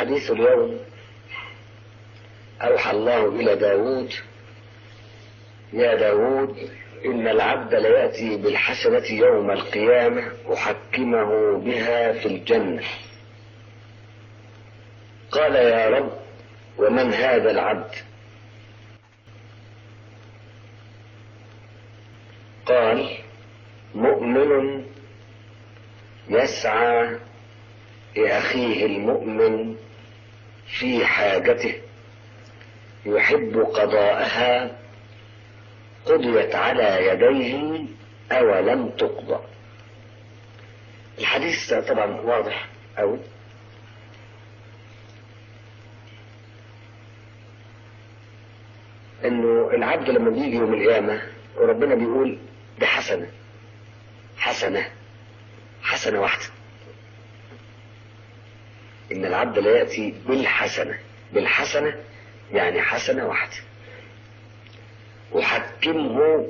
حديث اليوم أوحى الله إلى داود يا داود إن العبد ليأتي بالحسنة يوم القيامة أحكمه بها في الجنة قال يا رب ومن هذا العبد قال مؤمن يسعى لأخيه المؤمن في حاجته يحب قضاءها قضيت على يديه أولم تقضى الحديث طبعا واضح أوي انه العبد لما بيجي يوم القيامة وربنا بيقول ده حسنة حسنة حسنة واحدة ان العبد لا يأتي بالحسنة بالحسنة يعني حسنة واحدة أحكمه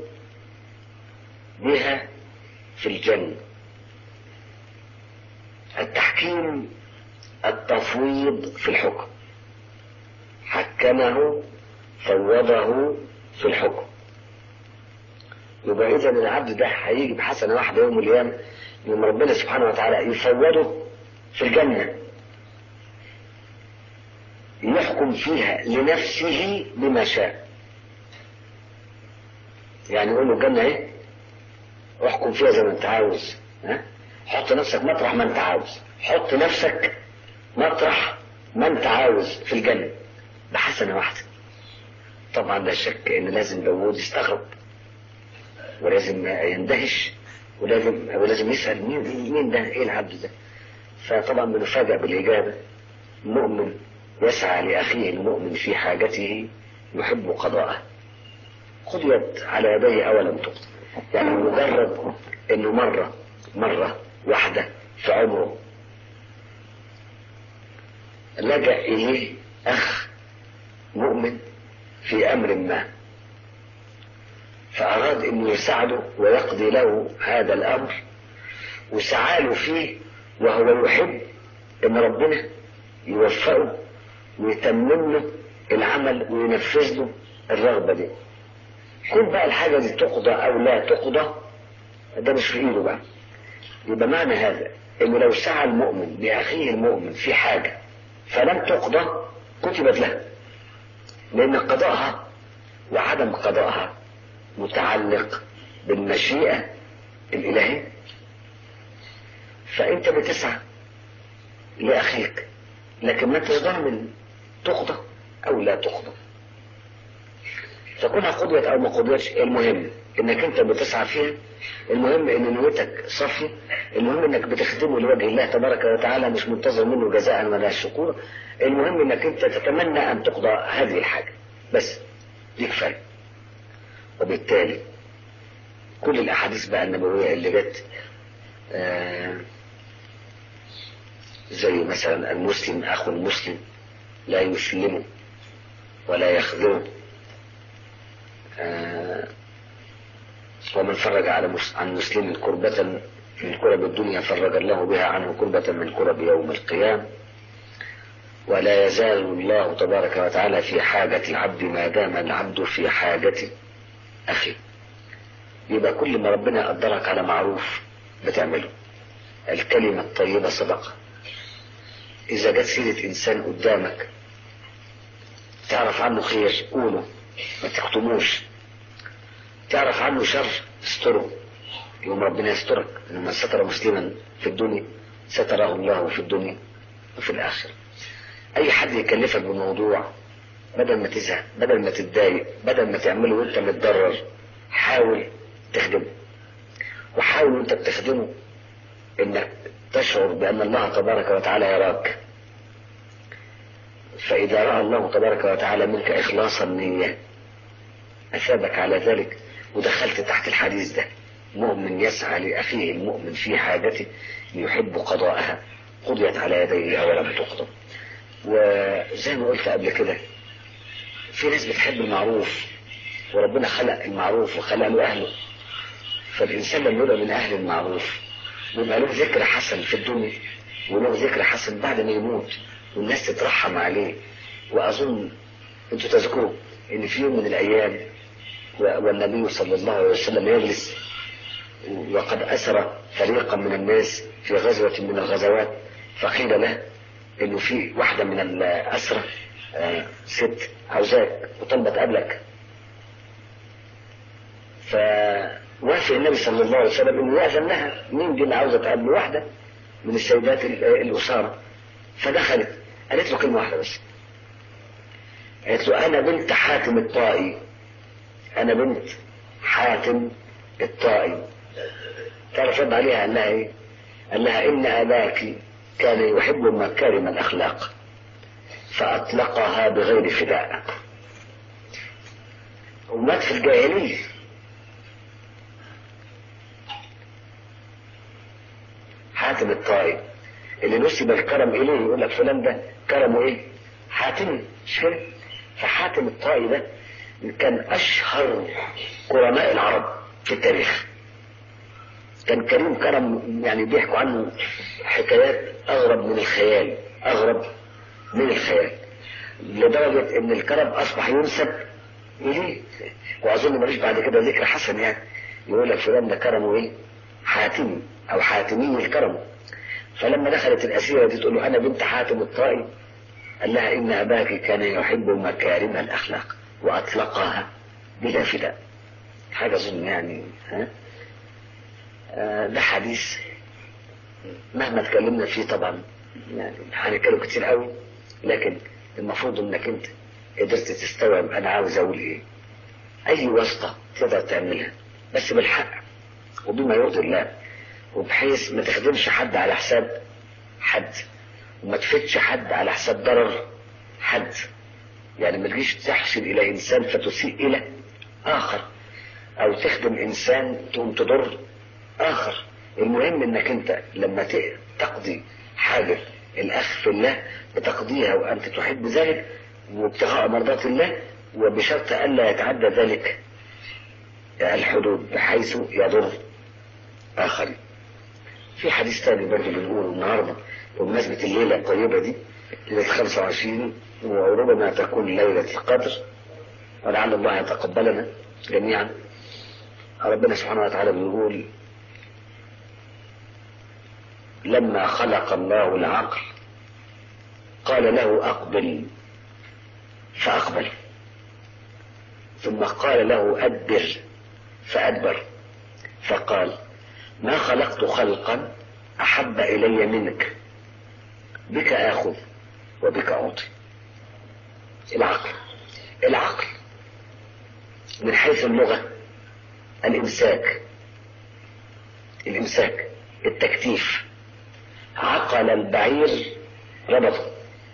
بها في الجنة التحكيم التفويض في الحكم حكمه فوضه في الحكم يبقى اذا العبد ده هيجي بحسنه واحده يوم القيامه يوم ربنا سبحانه وتعالى يفوضه في الجنه يحكم فيها لنفسه بما شاء يعني يقول له الجنه ايه احكم فيها زي ما انت عاوز ها حط نفسك مطرح ما انت عاوز حط نفسك مطرح ما انت عاوز في الجنه بحسنه واحده طبعا لا شك ان لازم داوود يستغرب ولازم يندهش ولازم ولازم يسال مين مين ده ايه العبد ده فطبعا بنفاجأ بالاجابه مؤمن يسعى لاخيه المؤمن في حاجته يحب قضاءه قضيت على يديه اولم تقضى يعني مجرد انه مره مره واحده في عمره لجأ اليه اخ مؤمن في امر ما فاراد انه يساعده ويقضي له هذا الامر وسعى له فيه وهو يحب ان ربنا يوفقه ويتمم له العمل وينفذ له الرغبه دي كل بقى الحاجه دي تقضى او لا تقضى ده مش في ايده بقى يبقى معنى هذا انه لو سعى المؤمن لاخيه المؤمن في حاجه فلم تقضى كتبت له لأن قضاءها وعدم قضاءها متعلق بالمشيئة الإلهية فأنت بتسعى لأخيك لكن ما انتش ضامن تقضى أو لا تقضى فكونها قضيت أو ما قضيتش المهم إنك أنت بتسعى فيها المهم إن نيتك صافية المهم إنك بتخدمه لوجه الله تبارك وتعالى مش منتظر منه جزاء ولا شكورا المهم إنك أنت تتمنى أن تقضى هذه الحاجة بس دي كفاية وبالتالي كل الأحاديث بقى النبوية اللي جت آه زي مثلا المسلم أخو المسلم لا يسلمه ولا يخذله آه ومن فرج على مس... عن مسلم كربة من كرب الدنيا فرج الله بها عنه كربة من كرب يوم القيامة ولا يزال الله تبارك وتعالى في حاجة العبد ما دام العبد في حاجة أخيه يبقى كل ما ربنا قدرك على معروف بتعمله الكلمة الطيبة صدقة إذا جت سيرة إنسان قدامك تعرف عنه خير قوله ما تكتموش تعرف عنه شر استره يوم ربنا يسترك إنه من ستر مسلما في الدنيا ستره الله في الدنيا وفي الآخرة أي حد يكلفك بموضوع بدل ما تزهق بدل ما تتضايق بدل ما تعمله وانت متضرر حاول تخدمه وحاول وانت بتخدمه انك تشعر بان الله تبارك وتعالى يراك فاذا راى الله تبارك وتعالى منك اخلاص النيه اثابك على ذلك ودخلت تحت الحديث ده مؤمن يسعى لاخيه المؤمن في حاجته يحب قضاءها قضيت على يديه ولم تقضى وزي ما قلت قبل كده في ناس بتحب المعروف وربنا خلق المعروف وخلق له اهله فالانسان لما يبقى من اهل المعروف بيبقى له ذكر حسن في الدنيا وله ذكر حسن بعد ما يموت والناس تترحم عليه وأظن أنتوا تذكروا إن في يوم من الأيام والنبي صلى الله عليه وسلم يجلس وقد أسر فريقا من الناس في غزوة من الغزوات فقيل له إنه في واحدة من الأسرة آه، ست عاوزاك وطلبت قبلك فوافق النبي صلى الله عليه وسلم انه يأذن لها مين دي اللي عاوزه تقابل واحده من السيدات الأسارة فدخلت قالت له كلمة واحدة بس قالت له أنا بنت حاتم الطائي أنا بنت حاتم الطائي تعرف رد عليها قال لها إيه؟ قال لها إن أباك كان يحب مكارم الأخلاق فأطلقها بغير فداء ومات في الجاهلية حاتم الطائي اللي نسب الكرم إليه يقول لك فلان ده كرمه إيه؟ حاتم مش كده؟ فحاتم الطائي ده كان أشهر قرناء العرب في التاريخ كان كريم كرم يعني بيحكوا عنه حكايات أغرب من الخيال أغرب من الخيال لدرجة ان الكرم اصبح ينسب اليه واظن ماليش بعد كده ذكر حسن يعني يقول لك فلان ده كرمه ايه حاتمي او حاتمي الكرم فلما دخلت الاسيرة دي تقول له انا بنت حاتم الطائي قال لها ان اباك كان يحب مكارم الاخلاق واطلقها بلا فداء حاجة اظن يعني ها آه ده حديث مهما اتكلمنا فيه طبعا يعني هنتكلم كتير قوي لكن المفروض انك انت قدرت تستوعب انا عاوز اقول ايه اي واسطة تقدر تعملها بس بالحق وبما يرضي الله وبحيث ما تخدمش حد على حساب حد وما تفتش حد على حساب ضرر حد يعني ما تجيش تحسن الى انسان فتسيء الى اخر او تخدم انسان تقوم تضر اخر المهم انك انت لما تقضي حاجة الاخ في الله بتقضيها وانت تحب ذلك وابتغاء مرضات الله وبشرط الا يتعدى ذلك الحدود بحيث يضر اخرين في حديث تاني برضه بنقوله النهارده بمناسبة الليلة الطيبة دي ليلة 25 وربما تكون ليلة القدر ولعل الله يتقبلنا جميعا ربنا سبحانه وتعالى بيقول لما خلق الله العقل قال له أقبل فأقبل ثم قال له أدبر فأدبر فقال ما خلقت خلقا أحب إلي منك بك آخذ وبك أعطي العقل العقل من حيث اللغة الإمساك الإمساك التكتيف عقل البعير ربطه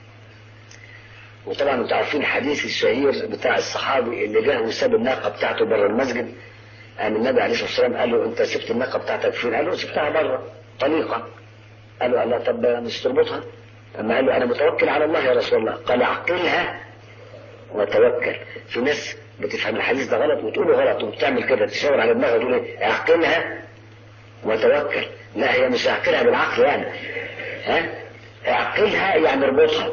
وطبعا انتوا عارفين الحديث الشهير بتاع الصحابي اللي جه وساب الناقه بتاعته بره المسجد قام النبي عليه الصلاه والسلام قال له انت سبت الناقه بتاعتك فين؟ قال له سبتها بره طليقه قال له الله طب مش تربطها؟ اما قال له انا متوكل على الله يا رسول الله قال اعقلها وتوكل في ناس بتفهم الحديث ده غلط وتقوله غلط وبتعمل كده تشاور على دماغها وتقول ايه اعقلها وتوكل لا هي مش اعقلها بالعقل يعني ها اعقلها يعني اربطها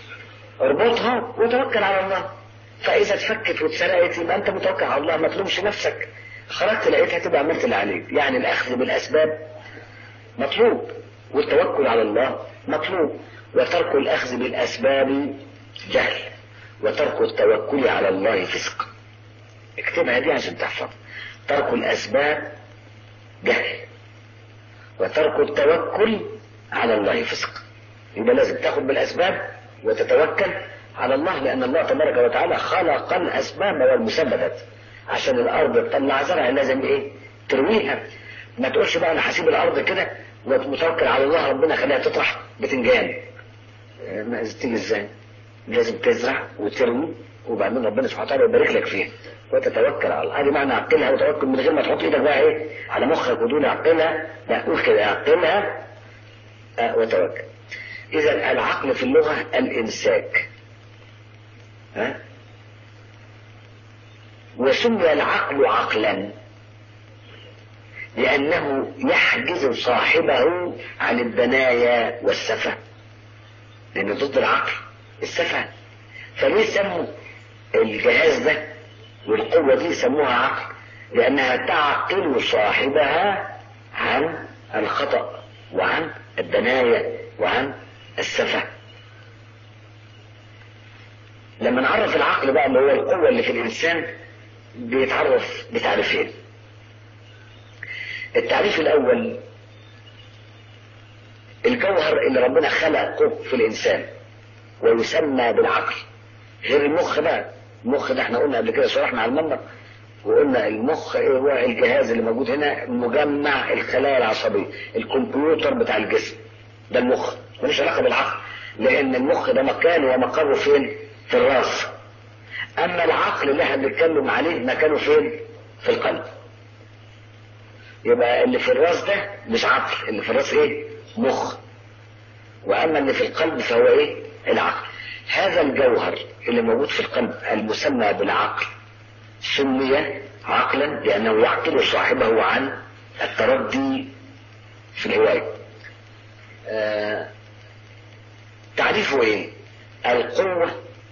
اربطها وتوكل على الله فاذا اتفكت واتسرقت يبقى انت متوكل على الله ما تلومش نفسك خرجت لقيتها تبقى عملت اللي عليك يعني الاخذ بالاسباب مطلوب والتوكل على الله مطلوب وترك الاخذ بالاسباب جهل وترك التوكل على الله فسق اكتبها دي عشان تحفظ ترك الاسباب جهل وترك التوكل على الله فسق يبقى لازم تاخد بالاسباب وتتوكل على الله لان الله تبارك وتعالى خلق الاسباب والمسببات عشان الارض تطلع زرع لازم ايه ترويها ما تقولش بقى انا هسيب الارض كده ومتوكل على الله ربنا خليها تطرح بتنجان ما تيجي ازاي لازم تزرع وتروي وبعدين ربنا سبحانه وتعالى يبارك لك فيها وتتوكل على الله هذه معنى عقلها وتوكل من غير ما تحط ايدك بقى ايه على مخك وتقول عقلها لا قول كده عقلها آه وتوكل اذا العقل في اللغه الامساك ها وسمي العقل عقلا لأنه يحجز صاحبه عن الدنايا والسفة لأنه ضد العقل السفة فليه سموا الجهاز ده والقوة دي سموها عقل لأنها تعقل صاحبها عن الخطأ وعن الدنايا وعن السفة لما نعرف العقل بقى اللي هو القوة اللي في الإنسان بيتعرف بتعريفين التعريف الأول الجوهر اللي ربنا خلقه في الإنسان ويسمى بالعقل غير المخ بقى المخ ده احنا قلنا قبل كده شرحنا على المنبر وقلنا المخ هو الجهاز اللي موجود هنا مجمع الخلايا العصبية الكمبيوتر بتاع الجسم ده المخ ملوش علاقة بالعقل لأن المخ ده مكانه ومقره فين؟ في الراس أما العقل اللي احنا بنتكلم عليه مكانه فين؟ في القلب يبقى اللي في الراس ده مش عقل اللي في الراس ايه؟ مخ وأما اللي في القلب فهو ايه؟ العقل هذا الجوهر اللي موجود في القلب المسمى بالعقل سمي عقلا لأنه يعقل صاحبه عن التردي في الهواية آه تعريفه ايه القوة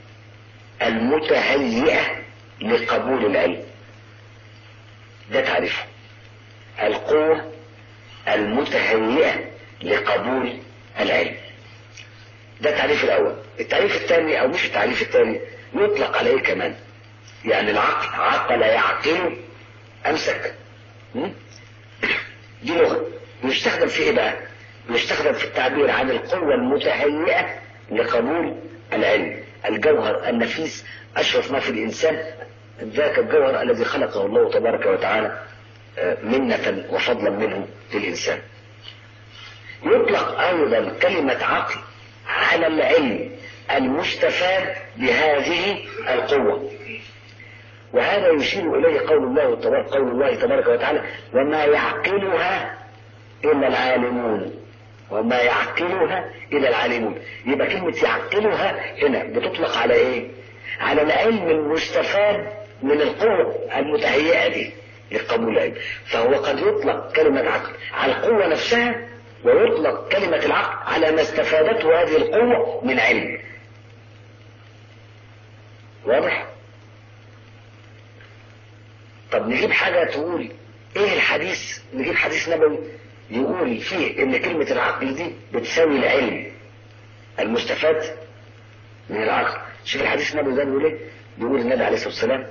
المتهيئة لقبول العلم ده تعريفه القوة المتهيئة لقبول العلم ده التعريف الأول التعريف الثاني أو مش التعريف الثاني يطلق عليه كمان يعني العقل عقل يعقل أمسك دي لغة يستخدم في إيه بقى؟ يستخدم في التعبير عن القوة المتهيئة لقبول العلم الجوهر النفيس أشرف ما في الإنسان ذاك الجوهر الذي خلقه الله تبارك وتعالى منة وفضلا منه للإنسان يطلق أيضا كلمة عقل على العلم المستفاد بهذه القوة وهذا يشير إليه قول الله تبارك قول الله تبارك وتعالى وما يعقلها إلا العالمون وما يعقلها إلا العالمون يبقى كلمة يعقلها هنا بتطلق على إيه؟ على العلم المستفاد من القوة المتهيئة دي لقبول العلم فهو قد يطلق كلمة عقل على القوة نفسها ويطلق كلمة العقل على ما استفادته هذه القوة من علم واضح؟ طب نجيب حاجة تقول ايه الحديث نجيب حديث نبوي يقول فيه ان كلمة العقل دي بتساوي العلم المستفاد من العقل شوف الحديث النبوي ده بيقول ايه بيقول النبي عليه الصلاة والسلام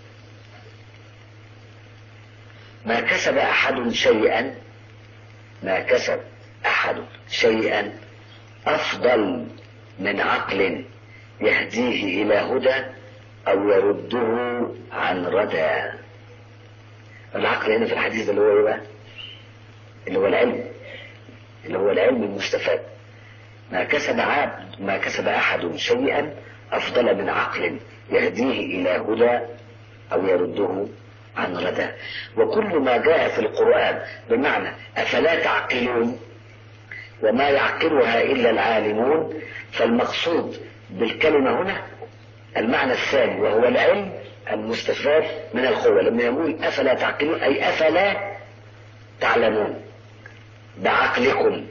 ما كسب احد شيئا ما كسب احد شيئا افضل من عقل يهديه الى هدى او يرده عن ردى العقل هنا في الحديث اللي هو ايه بقى اللي هو العلم اللي هو العلم المستفاد ما كسب عبد ما كسب احد شيئا افضل من عقل يهديه الى هدى او يرده عن ردى وكل ما جاء في القرآن بمعنى أفلا تعقلون وما يعقلها إلا العالمون فالمقصود بالكلمة هنا المعنى الثاني وهو العلم المستفاد من القوة لما يقول أفلا تعقلون أي أفلا تعلمون بعقلكم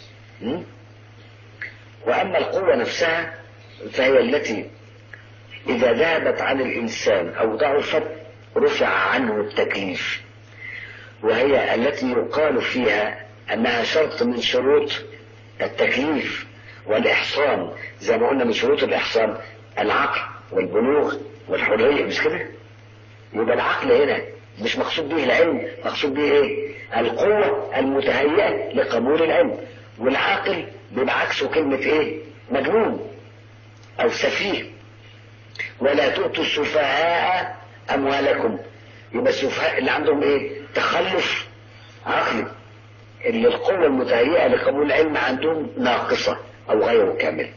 وأما القوة نفسها فهي التي إذا ذهبت عن الإنسان أو ضعفت رفع عنه التكليف وهي التي يقال فيها أنها شرط من شروط التكليف والإحصان زي ما قلنا من شروط الإحصان العقل والبلوغ والحرية مش كده؟ يبقى العقل هنا مش مقصود به العلم مقصود به ايه؟ القوة المتهيئة لقبول العلم والعاقل بيبقى عكسه كلمة ايه؟ مجنون أو سفيه ولا تؤتوا السفهاء أموالكم يبقى السفهاء اللي عندهم ايه؟ تخلف عقلي اللي القوة المتهيئة لقبول العلم عندهم ناقصة أو غير كامل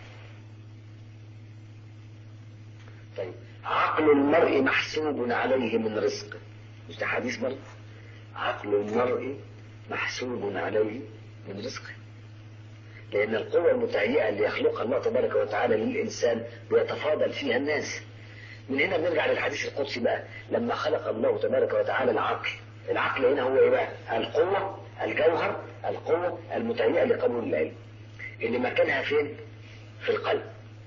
طيب عقل المرء محسوب عليه من رزقه مش ده حديث برضه عقل المرء محسوب عليه من رزقه لأن القوة المتهيئة اللي يخلقها الله تبارك وتعالى للإنسان بيتفاضل فيها الناس من هنا بنرجع للحديث القدسي بقى لما خلق الله تبارك وتعالى العقل العقل هنا هو ايه بقى القوة الجوهر القوة المتهيئة لقبول العلم اللي مكانها فين في القلب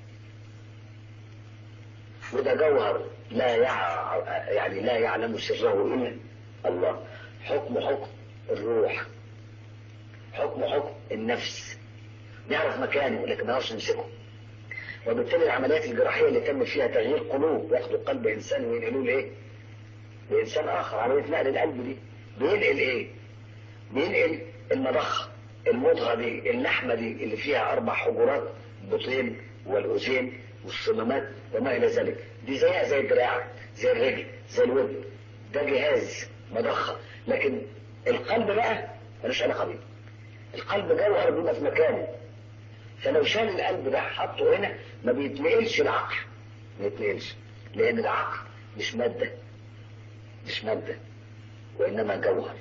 وده جوهر لا يع... يعني لا يعلم سره الا الله حكم حكم الروح حكم حكم النفس نعرف مكانه لكن ما نعرفش نمسكه وبالتالي العمليات الجراحيه اللي تم فيها تغيير قلوب ياخدوا قلب انسان وينقلوه لايه؟ لانسان اخر عمليه نقل القلب دي بينقل ايه؟ بينقل المضخه المضغه دي اللحمه دي اللي فيها اربع حجرات البطين والاذين والصمامات وما الى ذلك دي زيها زي الدراع زي الرجل زي الود ده جهاز مضخه لكن القلب بقى ملوش علاقه بيه القلب جوهر بيبقى في مكانه فلو شال القلب ده حطه هنا ما بيتنقلش العقل ما يتنقلش لان العقل مش ماده مش ماده وانما جوهر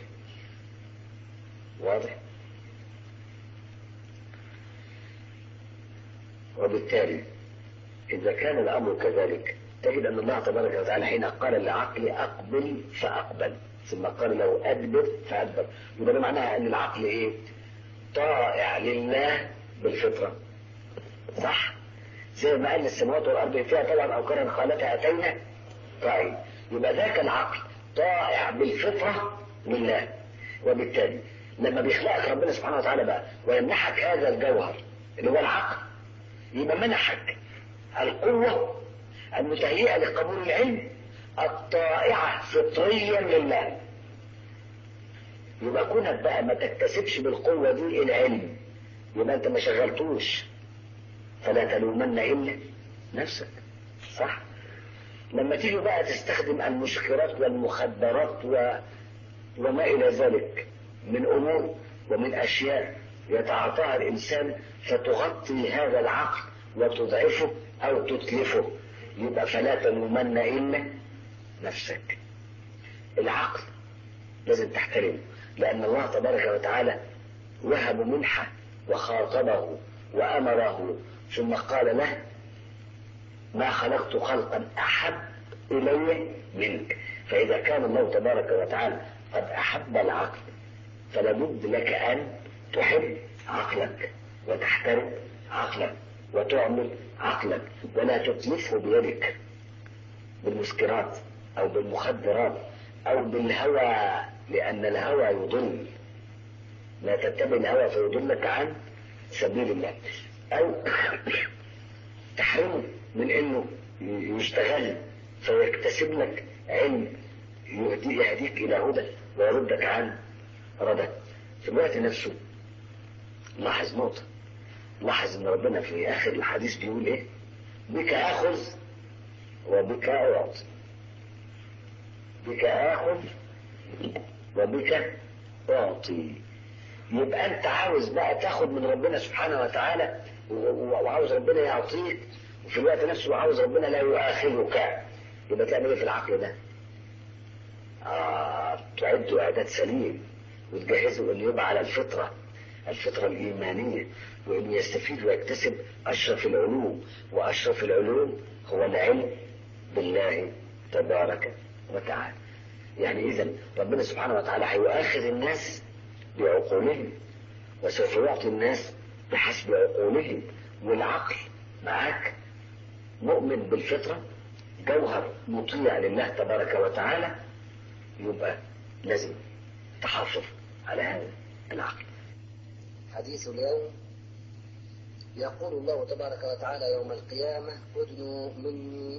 واضح وبالتالي إذا كان الأمر كذلك تجد أن الله تبارك وتعالى حين قال للعقل أقبل فأقبل ثم قال له أدبر فأدبر يبقى ده معناها أن العقل إيه؟ طائع لله بالفطرة صح؟ زي ما قال السماوات والأرض فيها طبعا أو كان خالتها أتينا طائعين يبقى ذاك العقل طائع بالفطرة لله وبالتالي لما بيخلقك ربنا سبحانه وتعالى بقى ويمنحك هذا الجوهر اللي هو العقل يبقى منحك القوة المتهيئة لقبول العلم الطائعة فطريا لله يبقى كونك بقى ما تكتسبش بالقوة دي العلم يبقى انت ما شغلتوش فلا تلومن الا نفسك صح لما تيجي بقى تستخدم المسكرات والمخدرات و... وما الى ذلك من امور ومن اشياء يتعاطاها الانسان فتغطي هذا العقل وتضعفه او تتلفه يبقى فلا تلومن الا نفسك العقل لازم تحترمه لان الله تبارك وتعالى وهب منحه وخاطبه وامره ثم قال له ما خلقت خلقا احب الي منك فاذا كان الله تبارك وتعالى قد احب العقل فلابد لك ان تحب عقلك وتحترم عقلك وتعمل عقلك ولا تتلفه بيدك بالمسكرات او بالمخدرات او بالهوى لان الهوى يضل لا تتبع الهوى فيضلك عن سبيل الله او تحرمه من انه يشتغل فيكتسب لك علم يهديك الى هدى ويردك عن ردى في الوقت نفسه لاحظ نقطة لاحظ ان ربنا في اخر الحديث بيقول ايه بك اخذ وبك اعطي بك اخذ وبك اعطي يبقى انت عاوز بقى تاخد من ربنا سبحانه وتعالى وعاوز ربنا يعطيك وفي الوقت نفسه عاوز ربنا لا يؤاخذك يبقى تعمل ايه في العقل ده؟ آه تعده اعداد سليم وتجهزه انه يبقى على الفطره الفطرة الإيمانية وأن يستفيد ويكتسب أشرف العلوم وأشرف العلوم هو العلم بالله تبارك وتعالى يعني إذا ربنا سبحانه وتعالى هيؤاخذ الناس بعقولهم وسوف يعطي الناس بحسب عقولهم والعقل معاك مؤمن بالفطرة جوهر مطيع لله تبارك وتعالى يبقى لازم تحافظ على هذا العقل حديث اليوم يقول الله تبارك وتعالى يوم القيامة ادنوا مني